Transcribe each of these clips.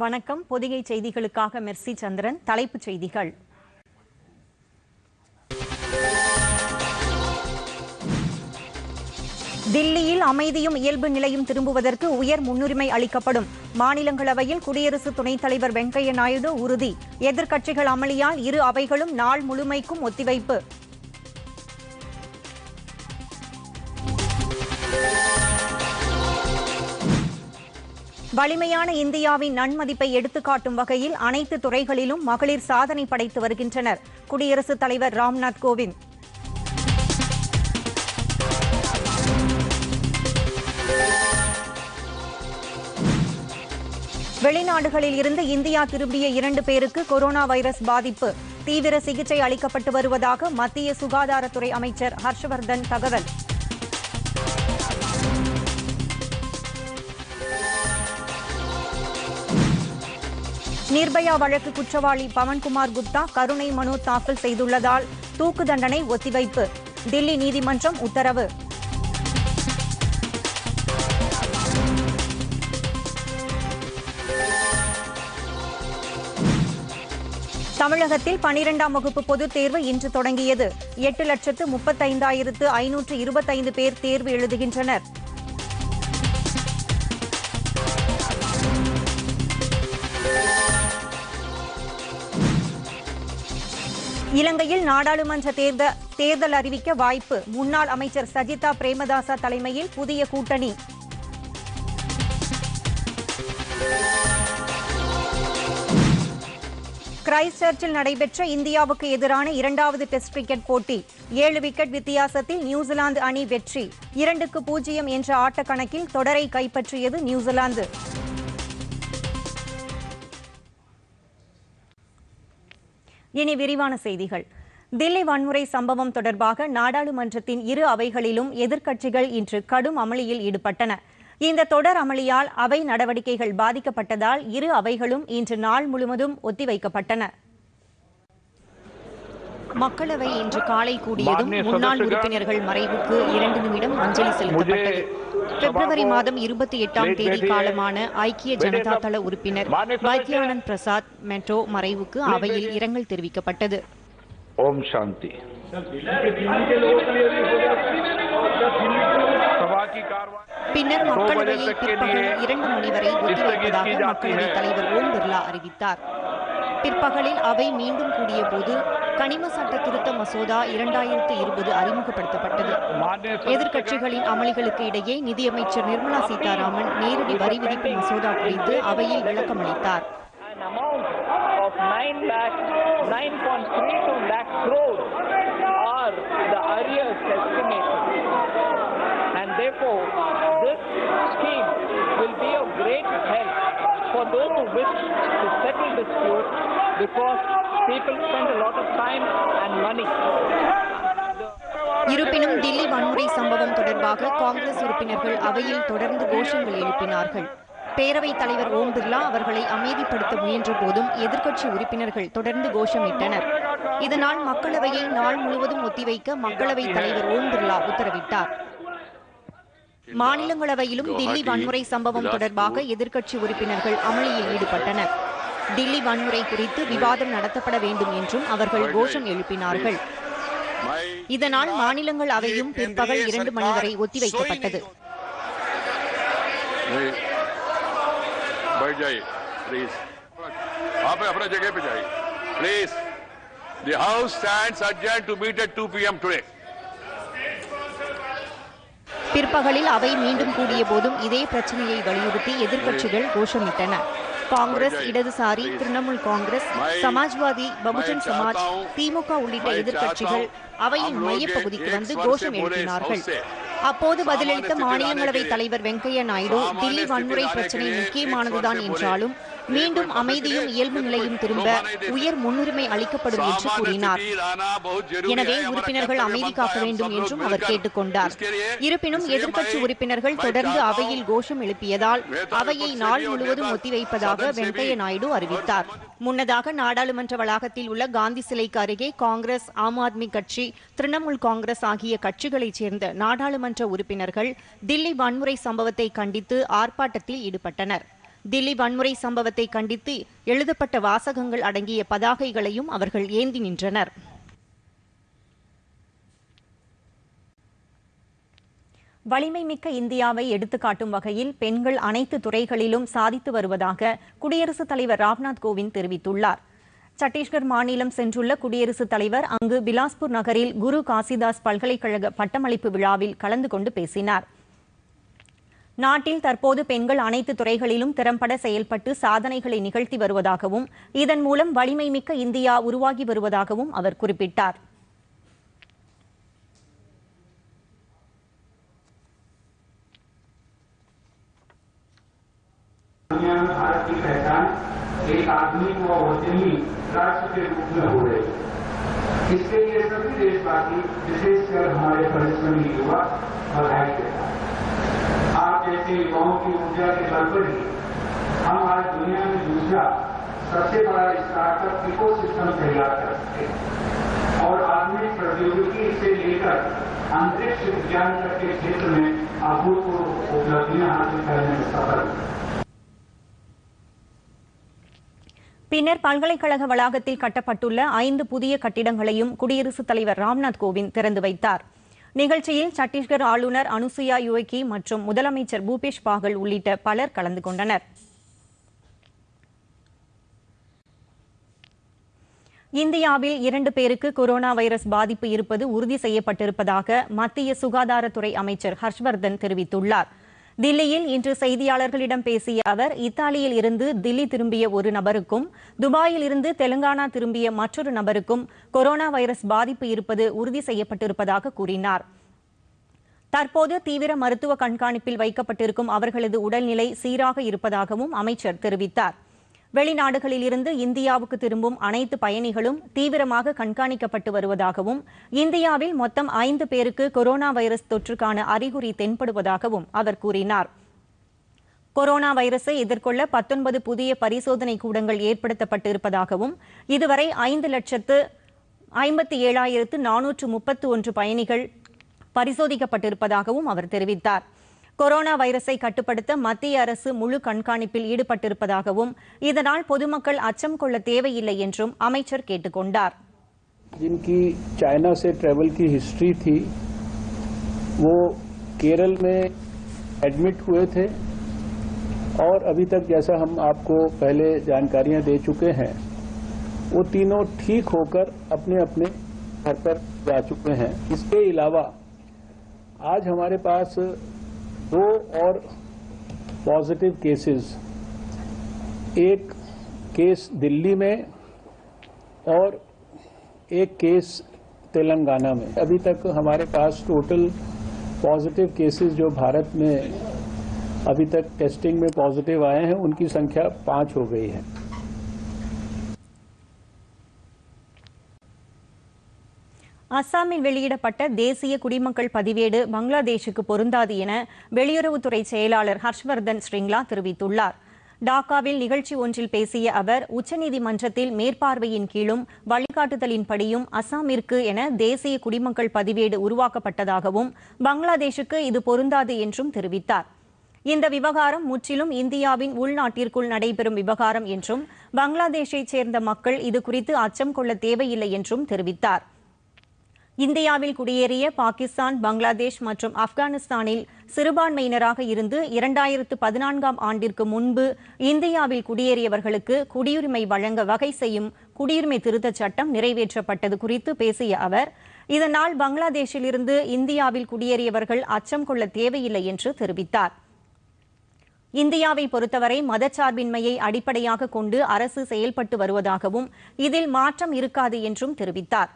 வணக்கம் பொதிகை செய்திகளுக்காக மெர்சி சந்திரன் தலைப்புச் செய்திகள் தில்லியில் அமைதியும் இயல்பு நிலையும் திரும்புவதற்கு உயர் முன்னுரிமை அளிக்கப்படும் மாநிலங்களவையில் குடியரசு துணைத் தலைவர் வெங்கையா நாயுடு உறுதி எதிர்க்கட்சிகள் அமளியால் இரு அவைகளும் நாள் முழுமைக்கும் ஒத்திவைப்பு வலிமையான இந்தியாவின் நன்மதிப்பை எடுத்துக்காட்டும் வகையில் அனைத்து துறைகளிலும் மகளிர் சாதனை படைத்து வருகின்றனர் குடியரசுத் தலைவர் ராம்நாத் கோவிந்த் வெளிநாடுகளில் இருந்து இந்தியா திரும்பிய இரண்டு பேருக்கு கொரோனா வைரஸ் பாதிப்பு தீவிர சிகிச்சை அளிக்கப்பட்டு வருவதாக மத்திய சுகாதாரத்துறை அமைச்சர் ஹர்ஷவர்தன் தகவல் நிர்பயா வழக்கு குற்றவாளி பவன்குமார் குப்தா கருணை மனு தாக்கல் செய்துள்ளதால் தூக்கு தண்டனை ஒத்திவைப்பு தில்லி நீதிமன்றம் உத்தரவு தமிழகத்தில் பனிரெண்டாம் வகுப்பு பொதுத் தேர்வு இன்று தொடங்கியது எட்டு லட்சத்து முப்பத்தைந்தாயிரத்து ஐநூற்று இருபத்தைந்து பேர் தேர்வு எழுதுகின்றனர் இலங்கையில் நாடாளுமன்ற தேர்த தேர்தல் அறிவிக்க வாய்ப்பு முன்னாள் அமைச்சர் சஜிதா பிரேமதாசா தலைமையில் புதிய கூட்டணி கிரைஸ்ட் சர்ச்சில் நடைபெற்ற இந்தியாவுக்கு எதிரான இரண்டாவது டெஸ்ட் கிரிக்கெட் போட்டி ஏழு விக்கெட் வித்தியாசத்தில் நியூசிலாந்து அணி வெற்றி இரண்டுக்கு பூஜ்ஜியம் என்ற ஆட்டக்கணக்கில் தொடரை கைப்பற்றியது நியூசிலாந்து இனி விரிவான செய்திகள் தில்லி வன்முறை சம்பவம் தொடர்பாக நாடாளுமன்றத்தின் இரு அவைகளிலும் எதிர்க்கட்சிகள் இன்று கடும் அமளியில் ஈடுபட்டன இந்த தொடர் அமளியால் அவை நடவடிக்கைகள் பாதிக்கப்பட்டதால் இரு அவைகளும் இன்று நாள் முழுவதும் ஒத்திவைக்கப்பட்டன மக்களவை இன்று காலை கூடியதும் முன்னாள் உறுப்பினர்கள் மறைவுக்கு இரண்டு நிமிடம் அஞ்சலி செலுத்தப்பட்டது பிப்ரவரி மாதம் இருபத்தி எட்டாம் தேதி காலமான ஐக்கிய ஜனதா தள உறுப்பினர் வைத்யானந்த் பிரசாத் மெட்ரோ மறைவுக்கு அவையில் இரங்கல் தெரிவிக்கப்பட்டது ओम शांति सभा की कार्रवाई பின்னர் மக்களவையை பிற்பகல் இரண்டு மணி வரை ஒத்திவைப்பதாக மக்களவைத் தலைவர் ஓம் பிர்லா அறிவித்தார் பிற்பகலில் அவை மீண்டும் கூடிய போது கனிம சட்ட திருத்த மசோதா இரண்டாயிரத்து இருபது அறிமுகப்படுத்தப்பட்டது मान्य எதிர்க்கட்சிகளின் அமளிகளுக்கு இடையே நிதியமைச்சர் நிர்மலா சீதாராமன் நேரடி வரி விதிப்பு மசோதா குறித்து அவையில் விளக்கமளித்தார் an amount of 9 lakh, 9.32 lakh crores are the arrears estimated. And therefore, this scheme will be of great help for those who wish to settle disputes because people spend a lot of time and money. இருப்பினும் தில்லி வன்முறை சம்பவம் தொடர்பாக காங்கிரஸ் உறுப்பினர்கள் அவையில் தொடர்ந்து கோஷங்கள் எழுப்பினார்கள் பேரவைத் தலைவர் ஓம் பிர்லா அவர்களை அமைதிப்படுத்த முயன்ற போதும் எதிர்க்கட்சி உறுப்பினர்கள் தொடர்ந்து கோஷமிட்டனர் இதனால் மக்களவையை நாள் முழுவதும் ஒத்திவைக்க மக்களவைத் தலைவர் ஓம் பிர்லா உத்தரவிட்டார் மாநிலங்களவையிலும் தில்லி வன்முறை சம்பவம் தொடர்பாக எதிர்க்கட்சி உறுப்பினர்கள் அமளியில் ஈடுபட்டனர் தில்லி வன்முறை குறித்து விவாதம் நடத்தப்பட வேண்டும் என்றும் அவர்கள் கோஷம் எழுப்பினார்கள் இதனால் மாநிலங்களவையும் பிற்பகல் இரண்டு மணி வரை ஒத்திவைக்கப்பட்டது नहीं बैठ जाइए प्लीज आप अपने जगह पे जाइए please the house stands adjourned to meet at 2 PM today பிற்பகலில் அவை மீண்டும் கூடிய போதும் இதே பிரச்சனையை வலியுறுத்தி எதிர்க்கட்சிகள் கோஷமிட்டன காங்கிரஸ் இடதுசாரி திரிணாமுல் காங்கிரஸ் சமாஜ்வாதி பகுஜன் சமாஜ் திமுக உள்ளிட்ட எதிர்க்கட்சிகள் அவையின் மையப்பகுதிக்கு வந்து கோஷம் எழுப்பினார்கள் அப்போது பதிலளித்த மாநிலங்களவை தலைவர் வெங்கையா நாயுடு தில்லி வன்முறை பிரச்சனை முக்கியமானதுதான் என்றாலும் மீண்டும் அமைதியும் இயல்பு நிலையும் திரும்ப உயர் முன்னுரிமை அளிக்கப்படும் என்று கூறினார் எனவே உறுப்பினர்கள் அமைதி காக்க வேண்டும் என்றும் அவர் கேட்டுக்கொண்டார் இருப்பினும் எதிர்க்கட்சி உறுப்பினர்கள் தொடர்ந்து அவையில் கோஷம் எழுப்பியதால் அவையை நாள் முழுவதும் ஒத்திவைப்பதாக வெங்கையா நாயுடு அறிவித்தார் முன்னதாக நாடாளுமன்ற வளாகத்தில் உள்ள காந்தி சிலைக்கு அருகே காங்கிரஸ் ஆம் ஆத்மி கட்சி திரிணாமுல் காங்கிரஸ் ஆகிய கட்சிகளைச் சேர்ந்த நாடாளுமன்ற உறுப்பினர்கள் தில்லி வன்முறை சம்பவத்தை கண்டித்து ஆர்ப்பாட்டத்தில் ஈடுபட்டனர் தில்லி வன்முறை சம்பவத்தை கண்டித்து எழுதப்பட்ட வாசகங்கள் அடங்கிய பதாகைகளையும் அவர்கள் ஏந்தி நின்றனர் வலிமை மிக்க இந்தியாவை எடுத்துக்காட்டும் வகையில் பெண்கள் அனைத்து துறைகளிலும் சாதித்து வருவதாக குடியரசுத் தலைவர் ராம்நாத் கோவிந்த் தெரிவித்துள்ளார் சத்தீஸ்கர் மாநிலம் சென்றுள்ள குடியரசுத் தலைவர் அங்கு பிலாஸ்பூர் நகரில் குரு காசிதாஸ் பல்கலைக்கழக பட்டமளிப்பு விழாவில் கலந்து கொண்டு பேசினார் நாட்டில் தற்போது பெண்கள் அனைத்து துறைகளிலும் திறம்பட செயல்பட்டு சாதனைகளை நிகழ்த்தி வருவதாகவும் இதன் மூலம் வலிமை மிக்க இந்தியா உருவாகி வருவதாகவும் அவர் குறிப்பிட்டார் दुनिया में भारत की पहचान एक आदमी व वचनी राष्ट्र के रूप में हो रही है इसके लिए सभी देशवासी विशेषकर हमारे परिश्रमी युवा बधाई देता है आप जैसे युवाओं की ऊर्जा के बल पर ही हम आज दुनिया में दूसरा सबसे बड़ा स्टार्टअप इको सिस्टम तैयार कर सकते हैं और आधुनिक प्रौद्योगिकी से लेकर अंतरिक्ष विज्ञान तक के क्षेत्र में अभूतपूर्व उपलब्धियां हासिल करने में सफल हुए பின்னர் பல்கலைக்கழக வளாகத்தில் கட்டப்பட்டுள்ள ஐந்து புதிய கட்டிடங்களையும் குடியரசுத் தலைவர் ராம்நாத் கோவிந்த் திறந்து வைத்தார் நிகழ்ச்சியில் சத்தீஸ்கர் ஆளுநர் அனுசுயா யுவக்கி மற்றும் முதலமைச்சர் பூபேஷ் பாகல் உள்ளிட்ட பலர் கலந்து கொண்டனர் இந்தியாவில் இரண்டு பேருக்கு கொரோனா வைரஸ் பாதிப்பு இருப்பது உறுதி செய்யப்பட்டிருப்பதாக மத்திய சுகாதாரத்துறை அமைச்சர் ஹர்ஷ்வர்தன் தெரிவித்துள்ளார் தில்லியில் இன்று செய்தியாளர்களிடம் பேசிய அவர் இத்தாலியில் இருந்து தில்லி திரும்பிய ஒரு நபருக்கும் துபாயில் இருந்து தெலுங்கானா திரும்பிய மற்றொரு நபருக்கும் கொரோனா வைரஸ் பாதிப்பு இருப்பது உறுதி செய்யப்பட்டிருப்பதாக கூறினார் தற்போது தீவிர மருத்துவ கண்காணிப்பில் வைக்கப்பட்டிருக்கும் அவர்களது உடல்நிலை சீராக இருப்பதாகவும் அமைச்சர் தெரிவித்தார் வெளிநாடுகளில் இருந்து இந்தியாவுக்கு திரும்பும் அனைத்து பயணிகளும் தீவிரமாக கண்காணிக்கப்பட்டு வருவதாகவும் இந்தியாவில் மொத்தம் ஐந்து பேருக்கு கொரோனா வைரஸ் தொற்றுக்கான அறிகுறி தென்படுவதாகவும் அவர் கூறினார் கொரோனா வைரஸை எதிர்கொள்ள பத்தொன்பது புதிய பரிசோதனை கூடங்கள் ஏற்படுத்தப்பட்டிருப்பதாகவும் இதுவரை ஐந்து லட்சத்து ஐம்பத்தி ஏழாயிரத்து நானூற்று முப்பத்து ஒன்று பயணிகள் பரிசோதிக்கப்பட்டிருப்பதாகவும் அவர் தெரிவித்தார் கொரோனா வைரஸை கட்டுப்படுத்த மத்திய அரசு முழு கண்காணிப்பில் ஈடுபட்டிருப்பதாகவும் இதனால் பொதுமக்கள் அச்சம் கொள்ள தேவையில்லை என்றும் அமைச்சர் கேட்டுக் கொண்டார் जिनकी चाइना से ट्रैवल की हिस्ट्री थी वो केरल में एडमिट हुए थे और अभी तक जैसा हम आपको पहले जानकारियां दे चुके हैं वो तीनों ठीक होकर अपने अपने घर पर जा चुके हैं इसके अलावा आज हमारे पास दो और पॉजिटिव केसेस एक केस दिल्ली में और एक केस तेलंगाना में अभी तक हमारे पास टोटल पॉजिटिव केसेस जो भारत में अभी तक टेस्टिंग में पॉजिटिव आए हैं उनकी संख्या पाँच हो गई है அஸ்ஸாமில் வெளியிடப்பட்ட தேசிய குடிமக்கள் பதிவேடு பங்களாதேஷுக்கு பொருந்தாது என வெளியுறவுத்துறை செயலாளர் ஹர்ஷ்வர்தன் ஸ்ரிங்லா தெரிவித்துள்ளார் டாக்காவில் நிகழ்ச்சி ஒன்றில் பேசிய அவர் உச்சநீதிமன்றத்தில் மேற்பார்வையின் கீழும் வழிகாட்டுதலின்படியும் அஸ்ஸாமிற்கு என தேசிய குடிமக்கள் பதிவேடு உருவாக்கப்பட்டதாகவும் பங்களாதேஷுக்கு இது பொருந்தாது என்றும் தெரிவித்தார் இந்த விவகாரம் முற்றிலும் இந்தியாவின் உள்நாட்டிற்குள் நடைபெறும் விவகாரம் என்றும் பங்களாதேஷைச் சேர்ந்த மக்கள் இது குறித்து அச்சம் கொள்ள தேவையில்லை என்றும் தெரிவித்தார் இந்தியாவில் குடியேறிய பாகிஸ்தான் பங்களாதேஷ் மற்றும் ஆப்கானிஸ்தானில் சிறுபான்மையினராக இருந்து இரண்டாயிரத்து பதினான்காம் ஆண்டிற்கு முன்பு இந்தியாவில் குடியேறியவர்களுக்கு குடியுரிமை வழங்க வகை செய்யும் குடியுரிமை திருத்தச் சட்டம் நிறைவேற்றப்பட்டது குறித்து பேசிய அவர் இதனால் பங்களாதேஷில் இருந்து இந்தியாவில் குடியேறியவர்கள் அச்சம் கொள்ள தேவையில்லை என்று தெரிவித்தார் இந்தியாவை பொறுத்தவரை மதச்சார்பின்மையை அடிப்படையாக கொண்டு அரசு செயல்பட்டு வருவதாகவும் இதில் மாற்றம் இருக்காது என்றும் தெரிவித்தார்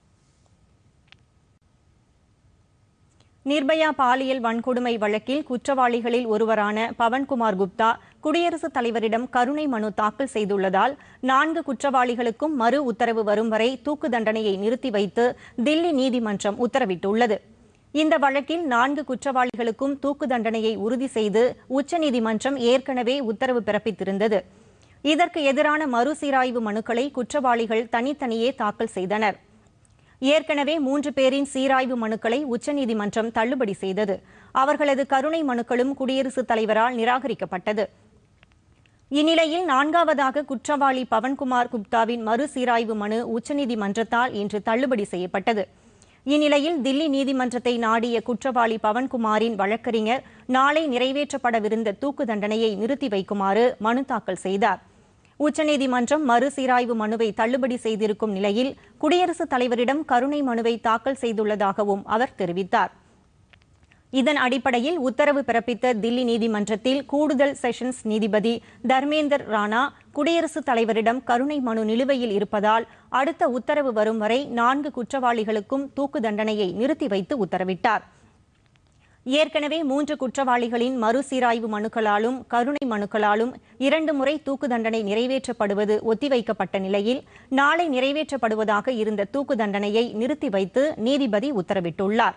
நிர்பயா பாலியல் வன்கொடுமை வழக்கில் குற்றவாளிகளில் ஒருவரான பவன்குமார் குப்தா குடியரசுத் தலைவரிடம் கருணை மனு தாக்கல் செய்துள்ளதால் நான்கு குற்றவாளிகளுக்கும் மறு உத்தரவு வரும் வரை தூக்கு தண்டனையை நிறுத்தி வைத்து தில்லி நீதிமன்றம் உத்தரவிட்டுள்ளது இந்த வழக்கில் நான்கு குற்றவாளிகளுக்கும் தூக்கு தண்டனையை உறுதி செய்து உச்சநீதிமன்றம் ஏற்கனவே உத்தரவு பிறப்பித்திருந்தது இதற்கு எதிரான மறுசீராய்வு மனுக்களை குற்றவாளிகள் தனித்தனியே தாக்கல் செய்தனர் ஏற்கனவே மூன்று பேரின் சீராய்வு மனுக்களை உச்சநீதிமன்றம் தள்ளுபடி செய்தது அவர்களது கருணை மனுக்களும் குடியரசுத் தலைவரால் நிராகரிக்கப்பட்டது இந்நிலையில் நான்காவதாக குற்றவாளி பவன்குமார் குப்தாவின் மறுசீராய்வு மனு உச்சநீதிமன்றத்தால் இன்று தள்ளுபடி செய்யப்பட்டது இந்நிலையில் தில்லி நீதிமன்றத்தை நாடிய குற்றவாளி பவன்குமாரின் வழக்கறிஞர் நாளை நிறைவேற்றப்படவிருந்த தூக்கு தண்டனையை நிறுத்தி வைக்குமாறு மனு தாக்கல் செய்தார் உச்சநீதிமன்றம் மறுசீராய்வு மனுவை தள்ளுபடி செய்திருக்கும் நிலையில் குடியரசுத் தலைவரிடம் கருணை மனுவை தாக்கல் செய்துள்ளதாகவும் அவர் தெரிவித்தார் இதன் அடிப்படையில் உத்தரவு பிறப்பித்த தில்லி நீதிமன்றத்தில் கூடுதல் செஷன்ஸ் நீதிபதி தர்மேந்தர் ராணா குடியரசுத் தலைவரிடம் கருணை மனு நிலுவையில் இருப்பதால் அடுத்த உத்தரவு வரும் வரை நான்கு குற்றவாளிகளுக்கும் தூக்கு தண்டனையை நிறுத்தி வைத்து உத்தரவிட்டார் ஏற்கனவே மூன்று குற்றவாளிகளின் மறுசீராய்வு மனுக்களாலும் கருணை மனுக்களாலும் இரண்டு முறை தூக்கு தண்டனை நிறைவேற்றப்படுவது ஒத்திவைக்கப்பட்ட நிலையில் நாளை நிறைவேற்றப்படுவதாக இருந்த தூக்கு தண்டனையை நிறுத்தி வைத்து நீதிபதி உத்தரவிட்டுள்ளார்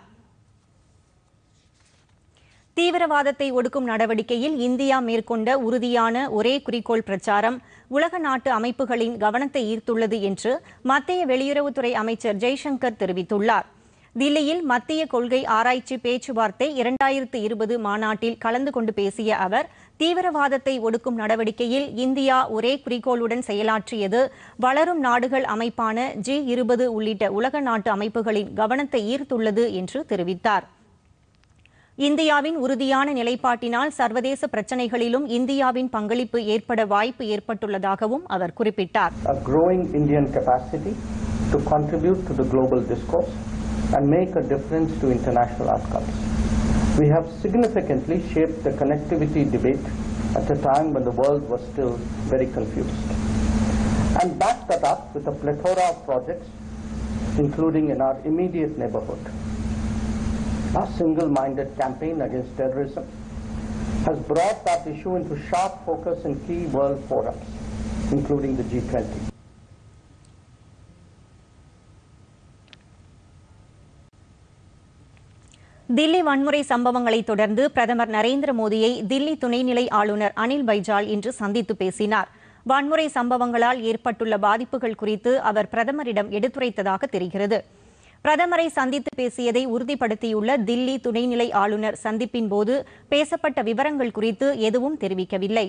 தீவிரவாதத்தை ஒடுக்கும் நடவடிக்கையில் இந்தியா மேற்கொண்ட உறுதியான ஒரே குறிக்கோள் பிரச்சாரம் உலக நாட்டு அமைப்புகளின் கவனத்தை ஈர்த்துள்ளது என்று மத்திய வெளியுறவுத்துறை அமைச்சர் ஜெய்சங்கர் தெரிவித்துள்ளார் தில்லியில் மத்திய கொள்கை ஆராய்ச்சி பேச்சுவார்த்தை இரண்டாயிரத்து இருபது மாநாட்டில் கலந்து கொண்டு பேசிய அவர் தீவிரவாதத்தை ஒடுக்கும் நடவடிக்கையில் இந்தியா ஒரே குறிக்கோளுடன் செயலாற்றியது வளரும் நாடுகள் அமைப்பான ஜி இருபது உள்ளிட்ட உலக நாட்டு அமைப்புகளின் கவனத்தை ஈர்த்துள்ளது என்று தெரிவித்தார் இந்தியாவின் உறுதியான நிலைப்பாட்டினால் சர்வதேச பிரச்சினைகளிலும் இந்தியாவின் பங்களிப்பு ஏற்பட வாய்ப்பு ஏற்பட்டுள்ளதாகவும் அவர் குறிப்பிட்டார் a growing Indian capacity to contribute to the global discourse and make a difference to international outcomes. We have significantly shaped the connectivity debate at a time when the world was still very confused. And backed that up with a plethora of projects, including in our immediate neighborhood. Our single-minded campaign against terrorism has brought that issue into sharp focus in key world forums, including the G20. Delhi வன்முறை சம்பவங்களை தொடர்ந்து பிரதமர் நரேந்திர மோடியை தில்லி துணைநிலை ஆளுநர் அனில் பைஜால் இன்று சந்தித்து பேசினார் வன்முறை சம்பவங்களால் ஏற்பட்டுள்ள பாதிப்புகள் குறித்து அவர் பிரதமரிடம் எடுத்துரைத்ததாக தெரிகிறது பிரதமரை சந்தித்து பேசியதை உறுதிப்படுத்தியுள்ள தில்லி துணைநிலை ஆளுநர் சந்திப்பின் போது பேசப்பட்ட விவரங்கள் குறித்து எதுவும் தெரிவிக்கவில்லை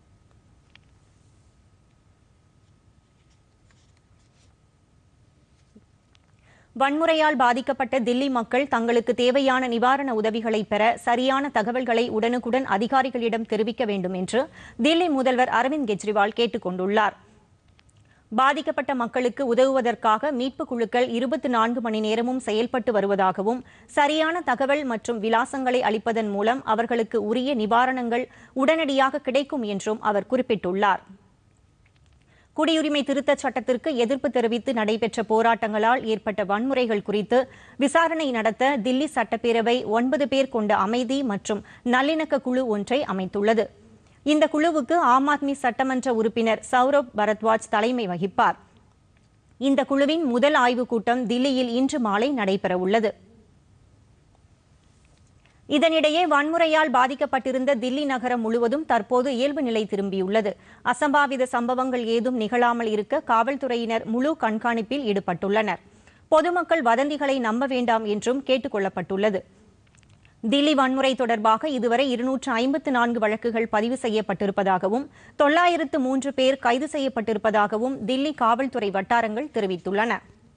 வன்முறையால் பாதிக்கப்பட்ட தில்லி மக்கள் தங்களுக்கு தேவையான நிவாரண உதவிகளை பெற சரியான தகவல்களை உடனுக்குடன் அதிகாரிகளிடம் தெரிவிக்க வேண்டும் என்று தில்லி முதல்வர் அரவிந்த் கெஜ்ரிவால் கேட்டுக் கொண்டுள்ளார் பாதிக்கப்பட்ட மக்களுக்கு உதவுவதற்காக மீட்புக் குழுக்கள் இருபத்தி நான்கு மணி நேரமும் செயல்பட்டு வருவதாகவும் சரியான தகவல் மற்றும் விலாசங்களை அளிப்பதன் மூலம் அவர்களுக்கு உரிய நிவாரணங்கள் உடனடியாக கிடைக்கும் என்றும் அவர் குறிப்பிட்டுள்ளார் குடியுரிமை திருத்தச் சட்டத்திற்கு எதிர்ப்பு தெரிவித்து நடைபெற்ற போராட்டங்களால் ஏற்பட்ட வன்முறைகள் குறித்து விசாரணை நடத்த தில்லி சட்டப்பேரவை ஒன்பது பேர் கொண்ட அமைதி மற்றும் நல்லிணக்க குழு ஒன்றை அமைத்துள்ளது இந்த குழுவுக்கு ஆம் ஆத்மி சட்டமன்ற உறுப்பினர் சௌரப் பரத்வாஜ் தலைமை வகிப்பார் இந்த குழுவின் முதல் ஆய்வுக் கூட்டம் தில்லியில் இன்று மாலை நடைபெறவுள்ளது இதனிடையே வன்முறையால் பாதிக்கப்பட்டிருந்த தில்லி நகரம் முழுவதும் தற்போது இயல்பு நிலை திரும்பியுள்ளது அசம்பாவித சம்பவங்கள் ஏதும் நிகழாமல் இருக்க காவல்துறையினர் முழு கண்காணிப்பில் ஈடுபட்டுள்ளனர் பொதுமக்கள் வதந்திகளை நம்ப வேண்டாம் என்றும் கேட்டுக் கொள்ளப்பட்டுள்ளது தில்லி வன்முறை தொடர்பாக இதுவரை இருநூற்று ஐம்பத்து நான்கு வழக்குகள் பதிவு செய்யப்பட்டிருப்பதாகவும் தொள்ளாயிரத்து மூன்று பேர் கைது செய்யப்பட்டிருப்பதாகவும் தில்லி காவல்துறை வட்டாரங்கள் தெரிவித்துள்ளன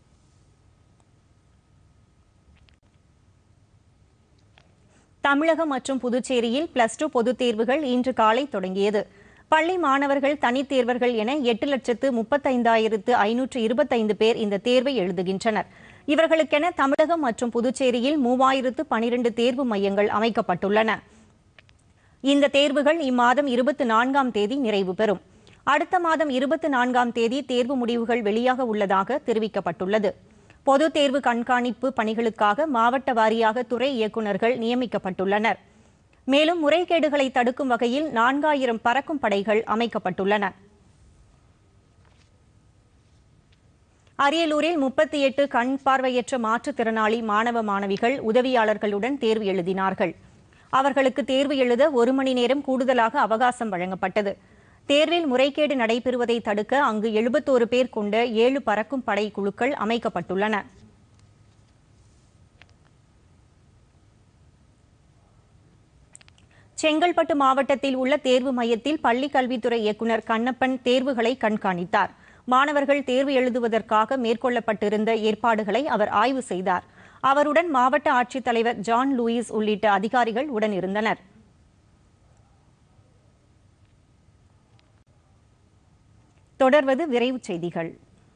தமிழகம் மற்றும் புதுச்சேரியில் பிளஸ் டூ பொதுத் தேர்வுகள் இன்று காலை தொடங்கியது பள்ளி மாணவர்கள் தனித் தேர்வர்கள் என எட்டு லட்சத்து முப்பத்தைந்தாயிரத்து ஐநூற்று இருபத்தைந்து பேர் இந்த தேர்வை எழுதுகின்றனர் இவர்களுக்கென தமிழகம் மற்றும் புதுச்சேரியில் மூவாயிரத்து பனிரெண்டு தேர்வு மையங்கள் அமைக்கப்பட்டுள்ளன இந்த தேர்வுகள் இம்மாதம் இருபத்தி நான்காம் தேதி நிறைவு பெறும் அடுத்த மாதம் இருபத்தி நான்காம் தேதி தேர்வு முடிவுகள் வெளியாக உள்ளதாக தெரிவிக்கப்பட்டுள்ளது பொதுத் தேர்வு கண்காணிப்பு பணிகளுக்காக மாவட்ட வாரியாக துறை இயக்குநர்கள் நியமிக்கப்பட்டுள்ளனர் மேலும் முறைகேடுகளை தடுக்கும் வகையில் நான்காயிரம் பறக்கும் படைகள் அமைக்கப்பட்டுள்ளன அரியலூரில் முப்பத்தி எட்டு கண் பார்வையற்ற மாற்றுத்திறனாளி மாணவ மாணவிகள் உதவியாளர்களுடன் தேர்வு எழுதினார்கள் அவர்களுக்கு தேர்வு எழுத ஒரு மணி நேரம் கூடுதலாக அவகாசம் வழங்கப்பட்டது தேர்வில் முறைகேடு நடைபெறுவதை தடுக்க அங்கு எழுபத்தோரு பேர் கொண்ட ஏழு பறக்கும் படை குழுக்கள் அமைக்கப்பட்டுள்ளன செங்கல்பட்டு மாவட்டத்தில் உள்ள தேர்வு மையத்தில் பள்ளி கல்வித்துறை இயக்குநர் கண்ணப்பன் தேர்வுகளை கண்காணித்தார் மாணவர்கள் தேர்வு எழுதுவதற்காக மேற்கொள்ளப்பட்டிருந்த ஏற்பாடுகளை அவர் ஆய்வு செய்தார் அவருடன் மாவட்ட ஆட்சித்தலைவர் ஜான் லூயிஸ் உள்ளிட்ட அதிகாரிகள் உடன் இருந்தனர் தொடர்வது விரைவுச் செய்திகள்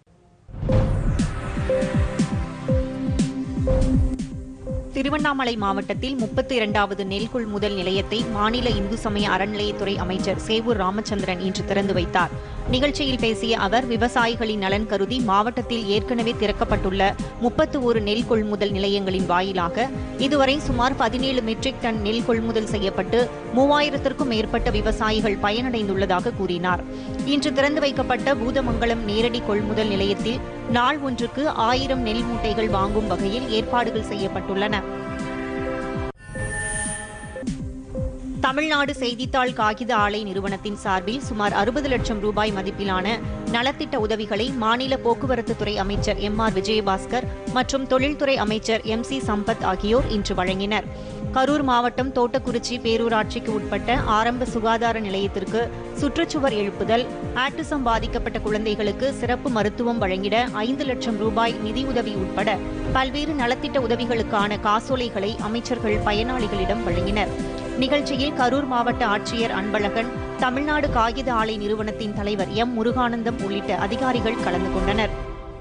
திருவண்ணாமலை மாவட்டத்தில் முப்பத்தி இரண்டாவது நெல் கொள்முதல் நிலையத்தை மாநில இந்து சமய அறநிலையத்துறை அமைச்சர் சேவூர் ராமச்சந்திரன் இன்று திறந்து வைத்தார் நிகழ்ச்சியில் பேசிய அவர் விவசாயிகளின் நலன் கருதி மாவட்டத்தில் ஏற்கனவே திறக்கப்பட்டுள்ள முப்பத்து ஒரு நெல் கொள்முதல் நிலையங்களின் வாயிலாக இதுவரை சுமார் பதினேழு மெட்ரிக் டன் நெல் கொள்முதல் செய்யப்பட்டு மூவாயிரத்திற்கும் மேற்பட்ட விவசாயிகள் பயனடைந்துள்ளதாக கூறினார் இன்று திறந்து வைக்கப்பட்ட பூதமங்கலம் நேரடி கொள்முதல் நிலையத்தில் நாள் ஒன்றுக்கு ஆயிரம் நெல் மூட்டைகள் வாங்கும் வகையில் ஏற்பாடுகள் செய்யப்பட்டுள்ளன தமிழ்நாடு செய்தித்தாள் காகித ஆலை நிறுவனத்தின் சார்பில் சுமார் அறுபது லட்சம் ரூபாய் மதிப்பிலான நலத்திட்ட உதவிகளை மாநில போக்குவரத்து துறை அமைச்சர் எம் ஆர் விஜயபாஸ்கர் மற்றும் தொழில்துறை அமைச்சர் எம் சி சம்பத் ஆகியோர் இன்று வழங்கினர் கரூர் மாவட்டம் தோட்டக்குறிச்சி பேரூராட்சிக்கு உட்பட்ட ஆரம்ப சுகாதார நிலையத்திற்கு சுற்றுச்சுவர் எழுப்புதல் ஆட்டிசம் பாதிக்கப்பட்ட குழந்தைகளுக்கு சிறப்பு மருத்துவம் வழங்கிட ஐந்து லட்சம் ரூபாய் நிதியுதவி உட்பட பல்வேறு நலத்திட்ட உதவிகளுக்கான காசோலைகளை அமைச்சர்கள் பயனாளிகளிடம் வழங்கினர் நிகழ்ச்சியில் கரூர் மாவட்ட ஆட்சியர் அன்பழகன் தமிழ்நாடு காகித ஆலை நிறுவனத்தின் தலைவர் எம் முருகானந்தம் உள்ளிட்ட அதிகாரிகள் கலந்து கொண்டனர்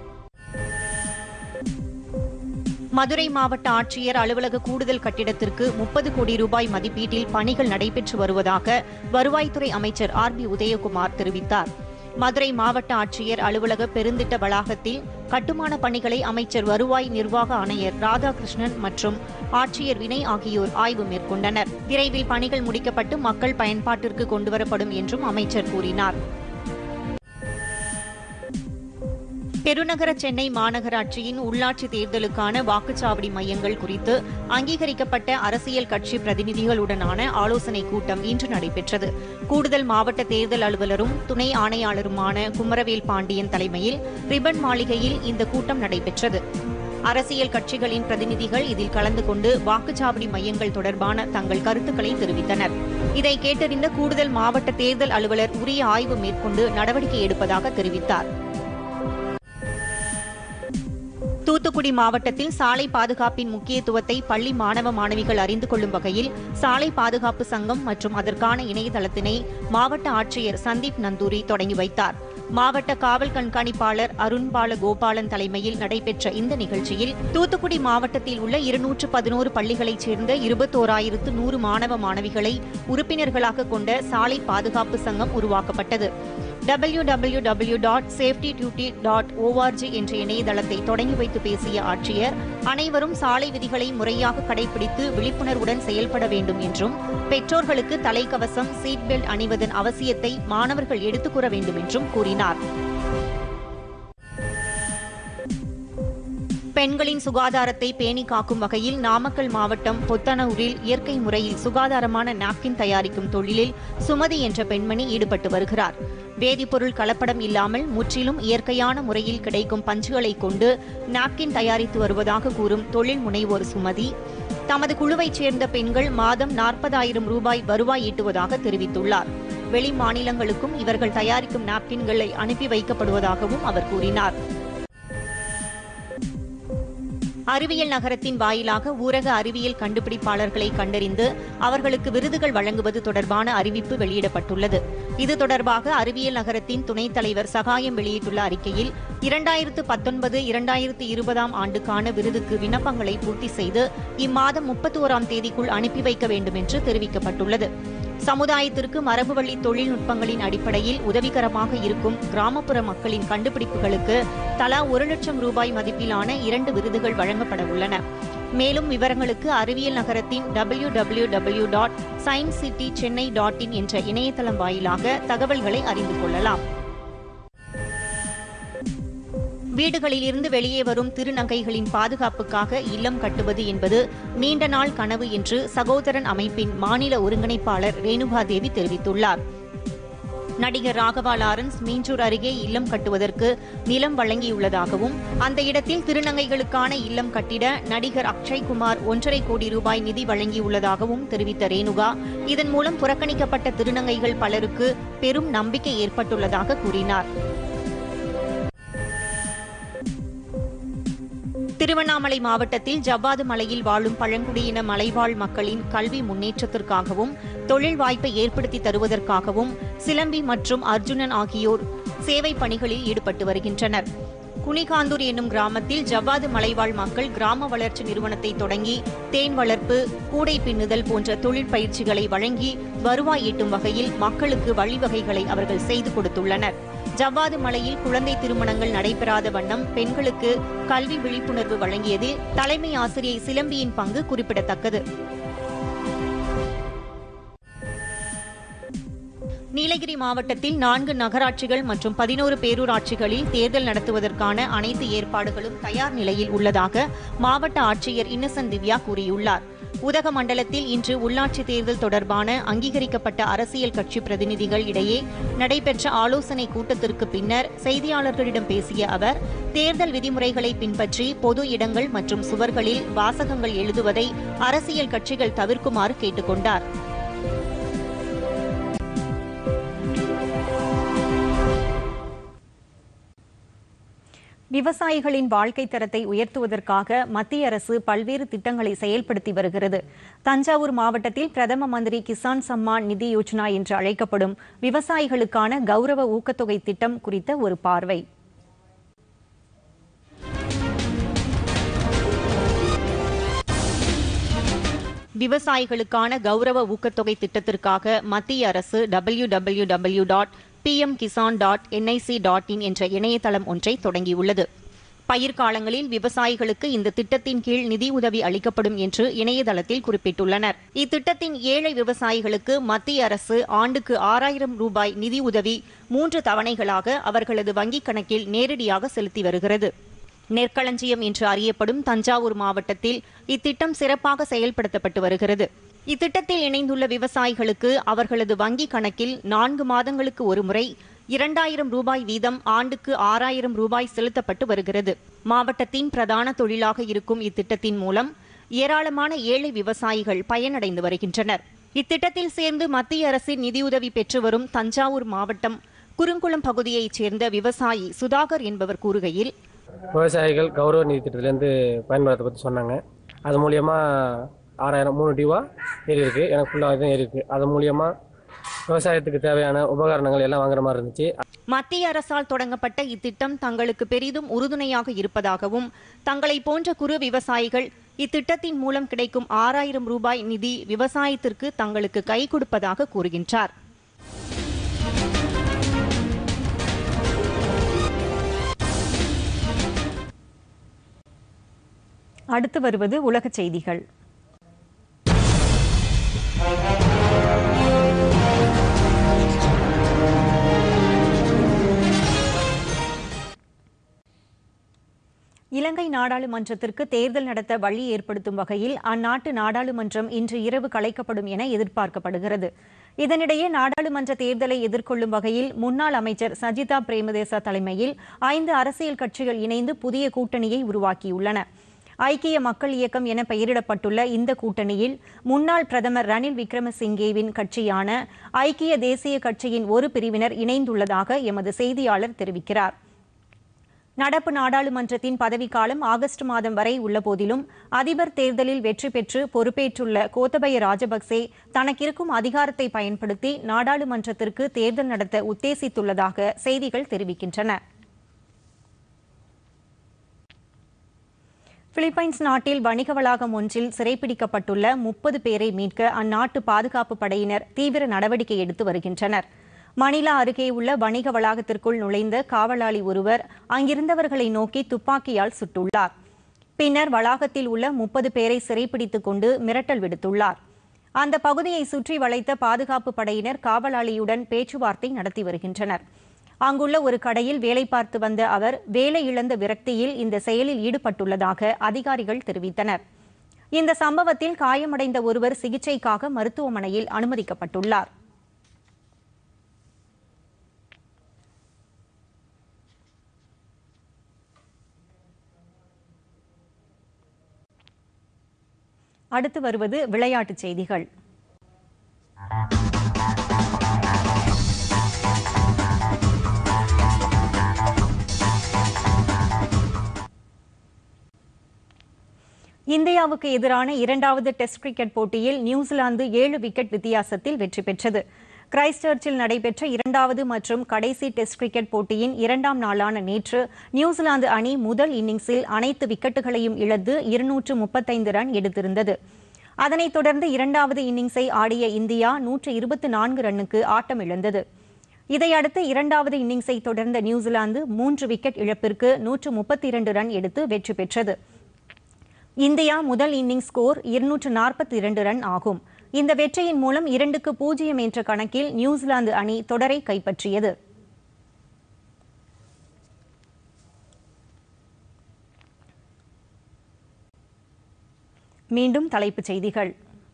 மதுரை மாவட்ட ஆட்சியர் அலுவலக கூடுதல் கட்டிடத்திற்கு முப்பது கோடி ரூபாய் மதிப்பீட்டில் பணிகள் நடைபெற்று வருவதாக வருவாய்த்துறை அமைச்சர் ஆர் பி உதயகுமார் தெரிவித்தார் மதுரை மாவட்ட ஆட்சியர் அலுவலக பெருந்திட்ட வளாகத்தில் கட்டுமான பணிகளை அமைச்சர் வருவாய் நிர்வாக ஆணையர் ராதாகிருஷ்ணன் மற்றும் ஆட்சியர் வினய் ஆகியோர் ஆய்வு மேற்கொண்டனர் விரைவில் பணிகள் முடிக்கப்பட்டு மக்கள் பயன்பாட்டிற்கு கொண்டுவரப்படும் என்றும் அமைச்சர் கூறினார் பெருநகர சென்னை மாநகராட்சியின் உள்ளாட்சி தேர்தலுக்கான வாக்குச்சாவடி மையங்கள் குறித்து அங்கீகரிக்கப்பட்ட அரசியல் கட்சி பிரதிநிதிகளுடனான ஆலோசனைக் கூட்டம் இன்று நடைபெற்றது கூடுதல் மாவட்ட தேர்தல் அலுவலரும் துணை ஆணையாளருமான குமரவேல் பாண்டியன் தலைமையில் ரிப்பன் மாளிகையில் இந்த கூட்டம் நடைபெற்றது அரசியல் கட்சிகளின் பிரதிநிதிகள் இதில் கலந்து கொண்டு வாக்குச்சாவடி மையங்கள் தொடர்பான தங்கள் கருத்துக்களை தெரிவித்தனர் இதை கேட்டறிந்த கூடுதல் மாவட்ட தேர்தல் அலுவலர் உரிய ஆய்வு மேற்கொண்டு நடவடிக்கை எடுப்பதாக தெரிவித்தார் தூத்துக்குடி மாவட்டத்தில் சாலை பாதுகாப்பின் முக்கியத்துவத்தை பள்ளி மாணவ மாணவிகள் அறிந்து கொள்ளும் வகையில் சாலை பாதுகாப்பு சங்கம் மற்றும் அதற்கான இணையதளத்தினை மாவட்ட ஆட்சியர் சந்தீப் நந்தூரி தொடங்கி வைத்தார் மாவட்ட காவல் கண்காணிப்பாளர் அருண்பால கோபாலன் தலைமையில் நடைபெற்ற இந்த நிகழ்ச்சியில் தூத்துக்குடி மாவட்டத்தில் உள்ள இருநூற்று பதினோரு பள்ளிகளைச் சேர்ந்த இருபத்தோராயிரத்து நூறு மாணவ மாணவிகளை உறுப்பினர்களாக கொண்ட சாலை பாதுகாப்பு சங்கம் உருவாக்கப்பட்டது W W W dot safety duty dot ORG என்ற இணையதளத்தை தொடங்கி வைத்து பேசிய ஆட்சியர் அனைவரும் சாலை விதிகளை முறையாக கடைபிடித்து விழிப்புணர்வுடன் செயல்பட வேண்டும் என்றும் பெற்றோர்களுக்கு தலைக்கவசம் சீட் பெல்ட் அணிவதன் அவசியத்தை மாணவர்கள் எடுத்துக் கூற வேண்டும் என்றும் கூறினார் பெண்களின் சுகாதாரத்தை பேணி காக்கும் வகையில் நாமக்கல் மாவட்டம் பொத்தனூரில் இயற்கை முறையில் சுகாதாரமான நாப்கின் தயாரிக்கும் தொழிலில் சுமதி என்ற பெண்மணி ஈடுபட்டு வருகிறார் வேதிப்பொருள் கலப்படம் இல்லாமல் முற்றிலும் இயற்கையான முறையில் கிடைக்கும் பஞ்சுகளை கொண்டு நாப்கின் தயாரித்து வருவதாக கூறும் தொழில் முனைவோர் சுமதி தமது குழுவைச் சேர்ந்த பெண்கள் மாதம் நாற்பதாயிரம் ரூபாய் வருவாய் ஈட்டுவதாக தெரிவித்துள்ளார் வெளி மாநிலங்களுக்கும் இவர்கள் தயாரிக்கும் நாப்கின்களை அனுப்பி வைக்கப்படுவதாகவும் அவர் கூறினார் அறிவியல் நகரத்தின் வாயிலாக ஊரக அறிவியல் கண்டுபிடிப்பாளர்களை கண்டறிந்து அவர்களுக்கு விருதுகள் வழங்குவது தொடர்பான அறிவிப்பு வெளியிடப்பட்டுள்ளது இது தொடர்பாக அறிவியல் நகரத்தின் துணைத் தலைவர் சகாயம் வெளியிட்டுள்ள அறிக்கையில் இரண்டாயிரத்து பத்தொன்பது இரண்டாயிரத்து இருபதாம் ஆண்டுக்கான விருதுக்கு விண்ணப்பங்களை பூர்த்தி செய்து இம்மாதம் முப்பத்தி ஓராம் தேதிக்குள் அனுப்பி வைக்க வேண்டும் என்று தெரிவிக்கப்பட்டுள்ளது சமுதாயத்திற்கு மரபுவழி தொழில்நுட்பங்களின் அடிப்படையில் உதவிகரமாக இருக்கும் கிராமப்புற மக்களின் கண்டுபிடிப்புகளுக்கு தலா ஒரு லட்சம் ரூபாய் மதிப்பிலான இரண்டு விருதுகள் வழங்கப்பட உள்ளன மேலும் விவரங்களுக்கு அறிவியல் நகரத்தின் W W W dot science city Chennai dot in என்ற இணையதளம் வாயிலாக தகவல்களை அறிந்து கொள்ளலாம் வீடுகளில் இருந்து வெளியே வரும் திருநங்கைகளின் பாதுகாப்புக்காக இல்லம் கட்டுவது என்பது நீண்ட நாள் கனவு என்று சகோதரன் அமைப்பின் மாநில ஒருங்கிணைப்பாளர் ரேணுகா தேவி தெரிவித்துள்ளார் நடிகர் ராகவா லாரன்ஸ் மீஞ்சூர் அருகே இல்லம் கட்டுவதற்கு நிலம் வழங்கியுள்ளதாகவும் அந்த இடத்தில் திருநங்கைகளுக்கான இல்லம் கட்டிட நடிகர் அக்ஷய்குமார் ஒன்றரை கோடி ரூபாய் நிதி வழங்கியுள்ளதாகவும் தெரிவித்த ரேணுகா இதன் மூலம் புறக்கணிக்கப்பட்ட திருநங்கைகள் பலருக்கு பெரும் நம்பிக்கை ஏற்பட்டுள்ளதாக கூறினார் திருவண்ணாமலை மாவட்டத்தில் ஜவ்வாது மலையில் வாழும் பழங்குடியின மலைவாழ் மக்களின் கல்வி முன்னேற்றத்திற்காகவும் தொழில் வாய்ப்பை ஏற்படுத்தி தருவதற்காகவும் சிலம்பி மற்றும் அர்ஜுனன் ஆகியோர் சேவை பணிகளில் ஈடுபட்டு வருகின்றனர் குனிகாந்தூர் என்னும் கிராமத்தில் ஜவ்வாது மலைவாழ் மக்கள் கிராம வளர்ச்சி நிறுவனத்தை தொடங்கி தேன் வளர்ப்பு கூடை பின்னுதல் போன்ற தொழில் பயிற்சிகளை வழங்கி வருவாய் ஈட்டும் வகையில் மக்களுக்கு வழிவகைகளை அவர்கள் செய்து கொடுத்துள்ளனர் ஜவ்வாது மலையில் குழந்தை திருமணங்கள் நடைபெறாத வண்ணம் பெண்களுக்கு கல்வி விழிப்புணர்வு வழங்கியதில் தலைமை ஆசிரியை சிலம்பியின் பங்கு குறிப்பிடத்தக்கது நீலகிரி மாவட்டத்தில் நான்கு நகராட்சிகள் மற்றும் பதினோரு பேரூராட்சிகளில் தேர்தல் நடத்துவதற்கான அனைத்து ஏற்பாடுகளும் தயார் நிலையில் உள்ளதாக மாவட்ட ஆட்சியர் இன்னசென்ட் திவ்யா கூறியுள்ளார் உதகமண்டலத்தில் இன்று உள்ளாட்சி தேர்தல் தொடர்பான அங்கீகரிக்கப்பட்ட அரசியல் கட்சி பிரதிநிதிகள் இடையே நடைபெற்ற ஆலோசனை கூட்டத்திற்கு பின்னர் செய்தியாளர்களிடம் பேசிய அவர் தேர்தல் விதிமுறைகளை பின்பற்றி பொது இடங்கள் மற்றும் சுவர்களில் வாசகங்கள் எழுதுவதை அரசியல் கட்சிகள் தவிர்க்குமாறு கேட்டுக் கொண்டார் விவசாயிகளின் வாழ்க்கை தரத்தை உயர்த்துவதற்காக மத்திய அரசு பல்வேறு திட்டங்களை செயல்படுத்தி வருகிறது தஞ்சாவூர் மாவட்டத்தில் பிரதம மந்திரி கிசான் சம்மான் நிதி யோஜனா என்று அழைக்கப்படும் விவசாயிகளுக்கான கௌரவ ஊக்கத்தொகை திட்டம் குறித்த ஒரு பார்வை விவசாயிகளுக்கான கௌரவ ஊக்கத்தொகை திட்டத்திற்காக மத்திய அரசு W W W dot PM Kisan dot NIC dot in என்ற இணையதளம் ஒன்றை தொடங்கியுள்ளது பயிர்காலங்களில் விவசாயிகளுக்கு இந்த திட்டத்தின் கீழ் நிதி உதவி அளிக்கப்படும் என்று இணையதளத்தில் குறிப்பிட்டுள்ளனர் இத்திட்டத்தின் ஏழை விவசாயிகளுக்கு மத்திய அரசு ஆண்டுக்கு ஆறாயிரம் ரூபாய் நிதி உதவி மூன்று தவணைகளாக அவர்களது வங்கிக் கணக்கில் நேரடியாக செலுத்தி வருகிறது நெற்களஞ்சியம் என்று அறியப்படும் தஞ்சாவூர் மாவட்டத்தில் இத்திட்டம் சிறப்பாக செயல்படுத்தப்பட்டு வருகிறது இத்திட்டத்தில் இணைந்துள்ள விவசாயிகளுக்கு அவர்களது வங்கிக் கணக்கில் நான்கு மாதங்களுக்கு ஒருமுறை இரண்டாயிரம் ரூபாய் வீதம் ஆண்டுக்கு ஆறாயிரம் ரூபாய் செலுத்தப்பட்டு வருகிறது மாவட்டத்தின் பிரதான தொழிலாக இருக்கும் இத்திட்டத்தின் மூலம் ஏராளமான ஏழை விவசாயிகள் பயனடைந்து வருகின்றனர் இத்திட்டத்தில் சேர்ந்து மத்திய அரசின் நிதியுதவி பெற்று வரும் தஞ்சாவூர் மாவட்டம் குறுங்குளம் பகுதியைச் சேர்ந்த விவசாயி சுதாகர் என்பவர் கூறுகையில் விவசாயிகள் கௌரவ நிதி திட்டத்திலேருந்து பயன்படுத்த பற்றி சொன்னாங்க அது மூலியமா ஆறாயிரம் மூணு டியூவா ஏறி இருக்கு எனக்கு ஃபுல்லாக தான் ஏறி இருக்கு அது மூலியமா விவசாயத்துக்கு தேவையான உபகரணங்கள் எல்லாம் வாங்குற மாதிரி இருந்துச்சு மத்திய அரசால் தொடங்கப்பட்ட இத்திட்டம் தங்களுக்கு பெரிதும் உறுதுணையாக இருப்பதாகவும் தங்களை போன்ற குறு விவசாயிகள் இத்திட்டத்தின் மூலம் கிடைக்கும் ஆறாயிரம் ரூபாய் நிதி விவசாயத்திற்கு தங்களுக்கு கை கொடுப்பதாக கூறுகின்றார் அடுத்து வருவது உலகச் செய்திகள் இலங்கை நாடாளுமன்றத்திற்கு தேர்தல் நடத்த வழி ஏற்படுத்தும் வகையில் அந்நாட்டு நாடாளுமன்றம் இன்று இரவு கலைக்கப்படும் என எதிர்பார்க்கப்படுகிறது இதனிடையே நாடாளுமன்ற தேர்தலை எதிர்கொள்ளும் வகையில் முன்னாள் அமைச்சர் சஜிதா பிரேமதேசா தலைமையில் ஐந்து அரசியல் கட்சிகள் இணைந்து புதிய கூட்டணியை உருவாக்கியுள்ளன ஐக்கிய மக்கள் இயக்கம் என பெயரிடப்பட்டுள்ள இந்த கூட்டணியில் முன்னாள் பிரதமர் ரணில் விக்ரமசிங்கேவின் கட்சியான ஐக்கிய தேசிய கட்சியின் ஒரு பிரிவினர் இணைந்துள்ளதாக எமது செய்தியாளர் தெரிவிக்கிறார் நடப்பு நாடாளுமன்றத்தின் பதவிக்காலம் ஆகஸ்ட் மாதம் வரை உள்ள போதிலும் அதிபர் தேர்தலில் வெற்றி பெற்று பொறுப்பேற்றுள்ள கோத்தபய ராஜபக்சே தனக்கிருக்கும் அதிகாரத்தை பயன்படுத்தி நாடாளுமன்றத்திற்கு தேர்தல் நடத்த உத்தேசித்துள்ளதாக செய்திகள் தெரிவிக்கின்றன பிலிப்பைன்ஸ் நாட்டில் வணிக வளாகம் ஒன்றில் சிறைப்பிடிக்கப்பட்டுள்ள முப்பது பேரை மீட்க அந்நாட்டு பாதுகாப்பு படையினர் தீவிர நடவடிக்கை எடுத்து வருகின்றனர் மணிலா அருகே உள்ள வணிக வளாகத்திற்குள் நுழைந்த காவலாளி ஒருவர் அங்கிருந்தவர்களை நோக்கி துப்பாக்கியால் சுட்டுள்ளார் பின்னர் வளாகத்தில் உள்ள முப்பது பேரை சிறைப்பிடித்துக் கொண்டு மிரட்டல் விடுத்துள்ளார் அந்த பகுதியை சுற்றி வளைத்த பாதுகாப்பு படையினர் காவலாளியுடன் பேச்சுவார்த்தை நடத்தி வருகின்றனர் அங்குள்ள ஒரு கடையில் வேலை பார்த்து வந்த அவர் வேலை இழந்த விரக்தியில் இந்த செயலில் ஈடுபட்டுள்ளதாக அதிகாரிகள் தெரிவித்தனர் இந்த சம்பவத்தில் காயமடைந்த ஒருவர் சிகிச்சைக்காக மருத்துவமனையில் அனுமதிக்கப்பட்டுள்ளார் அடுத்து வருவது விளையாட்டுச் செய்திகள் இந்தியாவுக்கு எதிரான இரண்டாவது டெஸ்ட் கிரிக்கெட் போட்டியில் நியூசிலாந்து ஏழு விக்கெட் வித்தியாசத்தில் வெற்றி பெற்றது கிரைஸ்ட்சர்ச்சில் நடைபெற்ற இரண்டாவது மற்றும் கடைசி டெஸ்ட் கிரிக்கெட் போட்டியின் இரண்டாம் நாளான நேற்று நியூசிலாந்து அணி முதல் இன்னிங்ஸில் அனைத்து விக்கெட்டுகளையும் இழந்து இருநூற்று முப்பத்தைந்து ரன் எடுத்திருந்தது அதனைத் தொடர்ந்து இரண்டாவது இன்னிங்ஸை ஆடிய இந்தியா நூற்று இருபத்தி நான்கு ரன்னுக்கு ஆட்டம் இழந்தது இதையடுத்து இரண்டாவது இன்னிங்ஸை தொடர்ந்த நியூசிலாந்து மூன்று விக்கெட் இழப்பிற்கு நூற்று முப்பத்தி இரண்டு ரன் எடுத்து வெற்றி பெற்றது இந்தியா முதல் இன்னிங்ஸ் ஸ்கோர் இருநூற்று நாற்பத்தி இரண்டு ரன் ஆகும் இந்த வெற்றியின் மூலம் இரண்டுக்கு பூஜ்ஜியம் என்ற கணக்கில் நியூசிலாந்து அணி தொடரை கைப்பற்றியது மீண்டும் தலைப்புச் செய்திகள்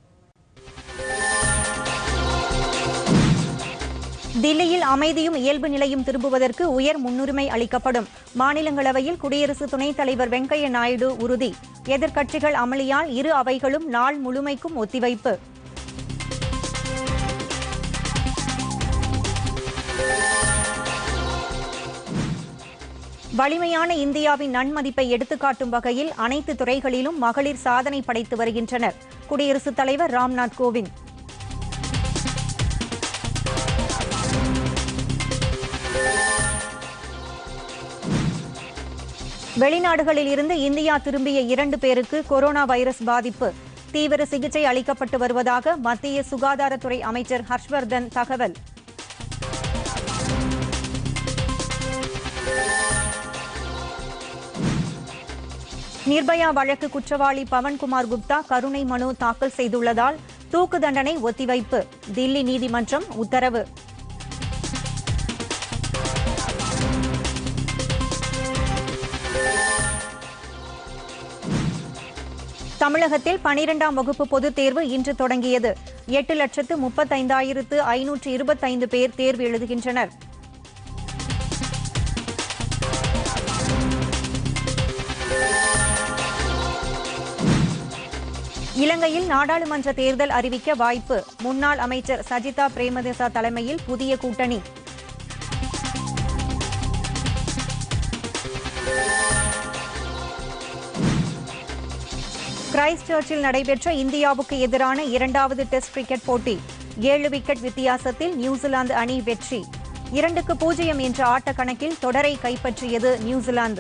தில்லியில் அமைதியும் இயல்பு நிலையும் திரும்புவதற்கு உயர் முன்னுரிமை அளிக்கப்படும் மாநிலங்களவையில் குடியரசு துணைத் தலைவர் வெங்கையா நாயுடு உறுதி எதிர்க்கட்சிகள் அமளியால் இரு அவைகளும் நாள் முழுமைக்கும் ஒத்திவைப்பு வலிமையான இந்தியாவின் நன்மதிப்பை எடுத்துக்காட்டும் வகையில் அனைத்து துறைகளிலும் மகளிர் சாதனை படைத்து வருகின்றனர் குடியரசுத் தலைவர் ராம்நாத் கோவிந்த் வெளிநாடுகளில் இருந்து இந்தியா திரும்பிய இரண்டு பேருக்கு கொரோனா வைரஸ் பாதிப்பு தீவிர சிகிச்சை அளிக்கப்பட்டு வருவதாக மத்திய சுகாதாரத்துறை அமைச்சர் ஹர்ஷ்வர்தன் தகவல் நிர்பயா வழக்கு குற்றவாளி பவன்குமார் குப்தா கருணை மனு தாக்கல் செய்துள்ளதால் தூக்கு தண்டனை ஒத்திவைப்பு தில்லி நீதிமன்றம் உத்தரவு தமிழகத்தில் பனிரெண்டாம் வகுப்பு பொதுத் தேர்வு இன்று தொடங்கியது எட்டு லட்சத்து முப்பத்தைந்தாயிரத்து ஐநூற்று இருபத்தைந்து பேர் தேர்வு எழுதுகின்றனர் இலங்கையில் நாடாளுமன்ற தேர்தல் அறிவிக்க வாய்ப்பு முன்னாள் அமைச்சர் சஜிதா பிரேமதாசா தலைமையில் புதிய கூட்டணி கிரைஸ்ட் சர்ச்சில் நடைபெற்ற இந்தியாவுக்கு எதிரான இரண்டாவது டெஸ்ட் கிரிக்கெட் போட்டி ஏழு விக்கெட் வித்தியாசத்தில் நியூசிலாந்து அணி வெற்றி இரண்டுக்கு பூஜ்ஜியம் என்ற ஆட்டக்கணக்கில் தொடரை கைப்பற்றியது நியூசிலாந்து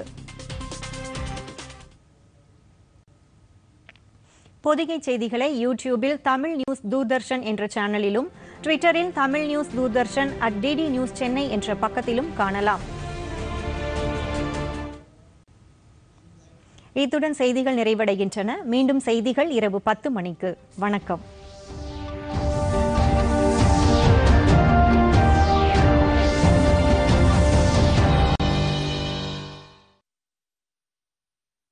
பொதிகை செய்திகளை யூடியூபில் தமிழ் நியூஸ் தூர்தர்ஷன் என்ற சேனலிலும் ட்விட்டரில் Tamil news Doordarshan at DD news Chennai என்ற பக்கத்திலும் காணலாம் இத்துடன் செய்திகள் நிறைவடைகின்றன மீண்டும் செய்திகள் இரவு பத்து மணிக்கு வணக்கம்